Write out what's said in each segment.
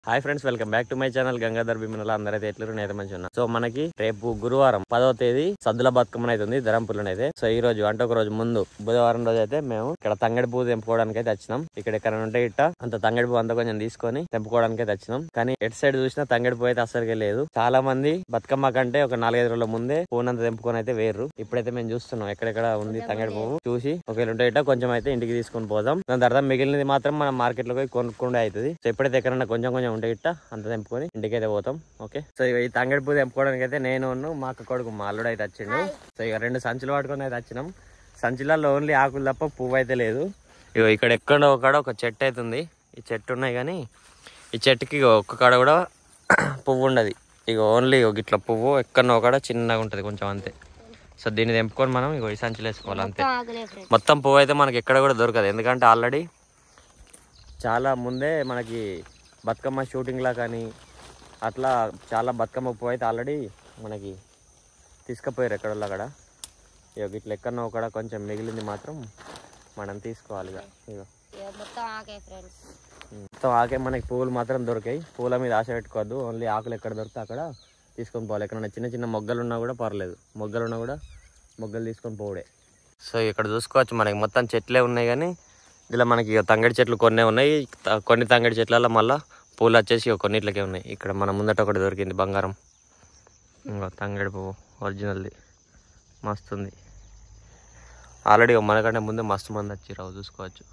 hi friends welcome back to my channel Gangadhar Bheemanala అందరైతే ఎట్లు నేత మంచి ఉన్నా సో మనకి రేపు గురువారం పదో తేదీ సద్దుల బతుకమ్మన అయితే ఉంది ధరంపులను అయితే సో ఈ రోజు అంటే ఒక రోజు ముందు బుధవారం రోజు అయితే మేము ఇక్కడ తంగడి పువ్వు తెంపుకోవడానికి అయితే వచ్చినాం ఇక్కడ ఎక్కడ ఉంటే ఇట్ట అంత తంగడి పువ్వు అంతా కొంచెం తీసుకొని తెంపుకోవడానికి అయితే వచ్చినాం కానీ ఎటు సైడ్ చూసినా తంగడి పువ్వు అయితే అసలుకే లేదు చాలా మంది బతుకమ్మ కంటే ఒక నాలుగైదు రోజుల ముందే పువ్వునంత తెంపుకొని అయితే వేర్రు ఇప్పుడైతే మేము చూస్తున్నాం ఎక్కడెక్కడ ఉంది తంగడి పువ్వు చూసి ఒకవేళ ఉంటే ఇట్ట కొంచెం అయితే ఇంటికి తీసుకొని పోదాం దాని తర్వాత మిగిలినది మాత్రం మనం మార్కెట్ లో పోయి కొనుక్కుండే అవుతుంది సో ఎప్పుడైతే ఎక్కడన్నా కొంచెం కొంచెం ఉంటే ఇట్ట అంత తెంపుకొని ఇంటికి అయితే పోతాం ఓకే సో ఇక ఈ తంగడి పువ్వు తెంపుకోవడానికి అయితే నేను ఉన్ను మా అక్క కొడుకు మా అల్లుడు అయితే వచ్చిండు సో ఇక రెండు సంచులు పట్టుకొని అయితే వచ్చినాం సంచులలో ఓన్లీ ఆకులు తప్ప పువ్వు అయితే లేదు ఇగో ఇక్కడ ఎక్కడో ఒక ఒక చెట్టు అయితే ఉంది ఈ చెట్టు ఉన్నాయి కానీ ఈ చెట్టుకి ఇగో ఒక్క కాడ కూడా పువ్వు ఉండదు ఇక ఓన్లీ ఇట్లా పువ్వు ఎక్కడో ఒక చిన్నగా ఉంటుంది కొంచెం అంతే సో దీన్ని తెంపుకొని మనం ఇగో ఈ సంచులు వేసుకోవాలి అంతే ఆగలే ఫ్రెండ్ మొత్తం పువ్వు అయితే మనకి ఎక్కడ కూడా దొరకదు ఎందుకంటే ఆల్రెడీ చాలా ముందే మనకి బతుకమ్మ షూటింగ్లా కానీ అట్లా చాలా బతుకమ్మ పువ్వు అయితే ఆల్రెడీ మనకి తీసుకుపోయారు ఎక్కడోళ్ళు అక్కడ ఇక ఇట్లా ఎక్కడో ఒకడ కొంచెం మిగిలింది మాత్రం మనం తీసుకోవాలి ఇక ఇక మొత్తం ఆకే ఫ్రెండ్స్ మొత్తం ఆకే మనకి పువ్వులు మాత్రం దొరికాయి పువ్వుల మీద ఆశ పెట్టుకోవద్దు ఓన్లీ ఆకులు ఎక్కడ దొరికితే అక్కడ తీసుకొని పోవాలి ఎక్కడన్నా చిన్న చిన్న మొగ్గలు ఉన్నా కూడా పర్లేదు మొగ్గలు ఉన్నా కూడా మొగ్గలు తీసుకొని పోవడే సో ఇక్కడ చూసుకోవచ్చు మనకి మొత్తం చెట్లే ఉన్నాయి కానీ ఇలా మనకి ఇక తంగడి చెట్లు కొన్నే ఉన్నాయి త- కొన్ని తంగడి చెట్లలో మళ్ళీ పూలు వచ్చేసి ఇక కొన్నిట్లకే ఉన్నాయి ఇక్కడ మన ముందట ఒకటి దొరికింది బంగారం ఇంకో తంగడి పువ్వు ఒరిజినల్ది మస్తు ఉంది ఆల్రెడీ మనకంటే ముందే మస్తు మంది వచ్చి రావు చూసుకోవచ్చు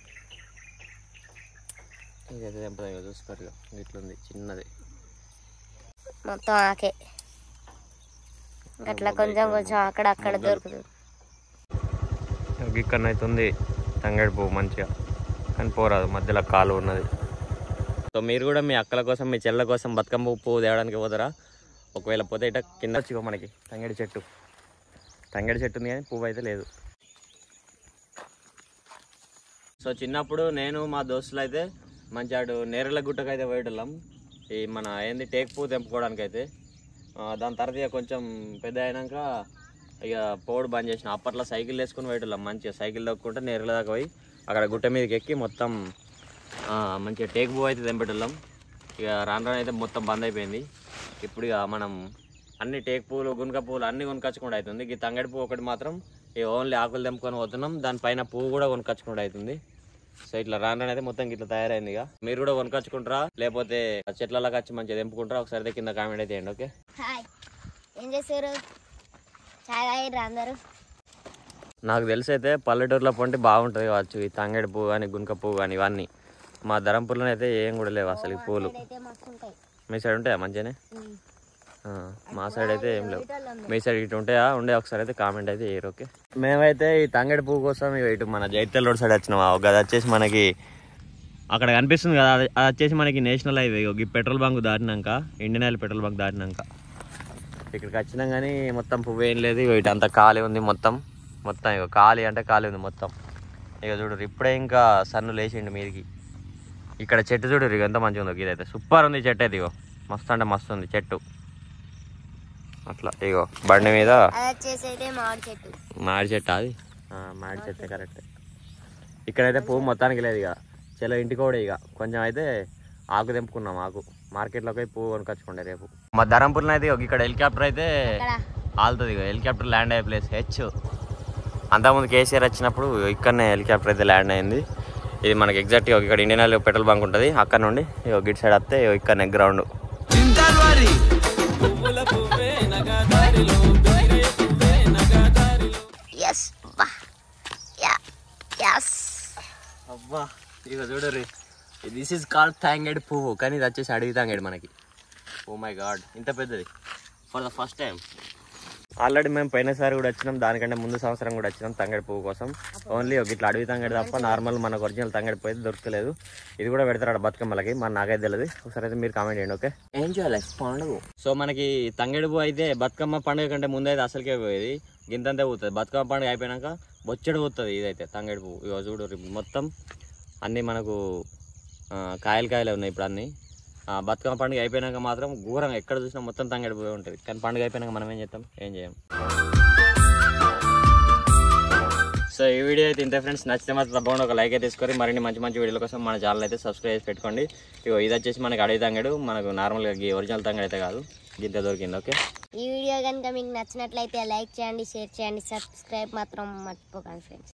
ఇదైతే తెంపుతాం ఇక చూసుకోరు ఇక ఇట్లుంది చిన్నది మొత్తం ఆకే అట్లా కొంచెం కొంచెం అక్కడ అక్కడ దొరుకుతుంది ఇక్కడ అయితే ఉంది తంగడి పువ్వు మంచిగా కానీ పోరాదు మధ్యలో కాలు ఉన్నది సో మీరు కూడా మీ అక్కల కోసం మీ చెల్లెల కోసం బతుకమ్మ పువ్వు తేవడానికి పోతారా ఒకవేళ పోతే ఇట కింద వచ్చి మనకి తంగడి చెట్టు తంగడి చెట్టు ఉంది కానీ పువ్వు అయితే లేదు సో చిన్నప్పుడు నేను మా దోస్తులు అయితే మంచి అటు నేరల గుట్టకు అయితే పోయేటోళ్ళం ఈ మన ఏంది టేక్ పువ్వు తెంపుకోవడానికి అయితే ఆ, దాని తర్వాత ఇక కొంచెం పెద్ద అయినాక ఇక పోడు బంద్ చేసిన అప్పట్లో సైకిల్ వేసుకుని పోయేటోళ్ళం మంచిగా సైకిల్ దొక్కుంటే నేరల దాకా పోయి అక్కడ గుట్ట మీదకి ఎక్కి మొత్తం ఆ, మంచిగా టేక్ పువ్వు అయితే తెంపేటోళ్ళం ఇక రాను రాను అయితే మొత్తం బంద్ అయిపోయింది ఇప్పుడు ఇక మనం అన్ని టేక్ పువ్వులు గునుక పువ్వులు అన్ని కొనుకొచ్చుకుంటూ అవుతుంది ఈ తంగడి పువ్వు ఒకటి మాత్రం ఇక ఓన్లీ ఆకులు తెంపుకొని పోతున్నాం దానిపైన పువ్వు కూడా కొనుకొచ్చుకుంటూ అవుతుంది సో ఇట్లా రాను రాను అయితే మొత్తం ఇట్లా తయారైంది ఇక మీరు కూడా కొనుకొచ్చుకుంటారా లేకపోతే చెట్లలోకి వచ్చి మంచిగా తెంపుకుంటారా ఒకసారి అయితే కింద కామెంట్ అయితే చేయండి ఓకే హాయ్ ఏం చేస్తారు చాయ్ తాగిర్రా అందరూ నాకు తెలిసి అయితే పల్లెటూరులో పంటే బాగుంటుంది కావచ్చు ఈ తంగడి పువ్వు కానీ గునుక పువ్వు కానీ ఇవన్నీ మా ధరంపూర్లో అయితే ఏం కూడా లేవు అసలు ఈ పూలు అయితే మస్తు ఉంటాయి మీ సైడ్ ఉంటాయా మంచిగానే ఆ, మా సైడ్ అయితే ఏం లేవు మీ సైడ్ ఇటు ఉంటాయా ఉండే ఒకసారి అయితే కామెంట్ అయితే చేయరు ఓకే మేమైతే ఈ తంగడి పువ్వు కోసం ఇగో ఇటు మన జైతల్ రోడ్ సైడ్ వచ్చినాం ఒక అది వచ్చేసి మనకి అక్కడ కనిపిస్తుంది కదా అది అది వచ్చేసి మనకి నేషనల్ హైవే ఇగో ఈ పెట్రోల్ బంక్ దాటినాక ఇండియన్ ఆయిల్ పెట్రోల్ బంక్ దాటినాక ఇక్కడికి వచ్చినాం కానీ మొత్తం పువ్వు ఏం లేదు ఇగో ఇటు అంతా ఖాళీ ఉంది మొత్తం మొత్తం ఇగో ఖాళీ అంటే ఖాళీ ఉంది మొత్తం ఇక చూడు ఇప్పుడే ఇంకా సన్ను లేచిండు మీదికి ఇక్కడ చెట్టు చూడు ఇక ఎంత మంచిగా ఉందో ఇదైతే సూపర్ ఉంది చెట్టు అయితే ఇగో మస్తు అంటే మస్తు ఉంది చెట్టు అట్లా ఇగో బండి మీద అది వచ్చేసి అయితే మామిడి చెట్టు మాడి చెట్టు అది ఆ, మాడి చెట్టే కరెక్ట్ ఇక్కడైతే పువ్వు మొత్తానికి లేదు ఇక చలో ఇంటికి కూడా ఇక కొంచెం అయితే ఆకు తెంపుకున్నాం ఆకు మార్కెట్లోకి పోయి పువ్వు కొనుకొచ్చుకోండి రేపు మా ధరంపూర్లో అయితే ఇగో ఇక్కడ హెలికాప్టర్ అయితే అక్కడ ఆలుతుంది ఇక హెలికాప్టర్ ల్యాండ్ అయ్యే ప్లేస్ హెచ్ అంతకుముందు కేసీఆర్ వచ్చినప్పుడు ఇక్కడనే హెలికాప్టర్ అయితే ల్యాండ్ అయింది ఇది మనకి ఎగ్జాక్ట్గా ఇక్కడ ఇండియన్ ఆయిల్ పెట్రోల్ బంక్ ఉంటుంది అక్కడ నుండి ఇగో గిట్ సైడ్ వస్తే ఇగో ఇక్కడనే గ్రౌండ్ ఎస్ బా యా ఎస్ అబ్బా ఇక చూడరు దిస్ ఇస్ కాల్డ్ తాంగేడ్ పువ్వు కానీ ఇది వచ్చేసి అడవి తాంగేడు మనకి ఓ మై గాడ్ ఇంత పెద్దది for the first time already మేము పోయినసారి కూడా వచ్చినాం దానికంటే ముందు సంవత్సరం కూడా వచ్చినాం తంగడి పువ్వు కోసం ఓన్లీ ఒక ఇట్లా అడవి తంగడి తప్ప నార్మల్ మనకు ఒరిజినల్ తంగడి పువ్వు అయితే దొరకలేదు ఇది కూడా పెడతారు బతుకమ్మలకి మన నాకైతే తెలియదు ఒకసారి అయితే మీరు కామెంట్ చేయండి ఓకే ఏం చేయాలి పండుగ సో మనకి తంగడి పువ్వు అయితే బతుకమ్మ పండుగ కంటే ముందు అయితే అసలుకే పోయేది గింతంతే పోతుంది బతుకమ్మ పండుగ అయిపోయినాక బొచ్చడి పోతుంది ఇదైతే తంగడి పువ్వు ఇగో చూడు రి- మొత్తం అన్నీ మనకు ఆ, కాయలు కాయలే ఉన్నాయి ఇప్పుడు అన్నీ ఆ, బతుకమ్మ పండుగ అయిపోయినాక మాత్రం ఘోరంగా ఎక్కడ చూసినా మొత్తం తంగడి పువ్వే ఉంటుంది కానీ పండుగ అయిపోయినాక మనం ఏం చేస్తాం ఏం చేయం సో ఈ వీడియో అయితే ఇంతే ఫ్రెండ్స్ నచ్చితే మాత్రం తప్పకుండా ఒక లైక్ అయితే తీసుకొని మరిన్ని మంచి మంచి వీడియోల కోసం మన ఛానల్ అయితే సబ్స్క్రైబ్ చేసి పెట్టుకోండి ఇగో ఇది వచ్చేసి మనకి అడవి తంగడు మనకు నార్మల్గా ఈ ఒరిజినల్ తంగడు అయితే కాదు గింత దొరికింది ఓకే ఈ వీడియో కనుక మీకు నచ్చినట్లయితే లైక్ చేయండి షేర్ చేయండి సబ్స్క్రైబ్ మాత్రం మర్చిపోకండి ఫ్రెండ్స్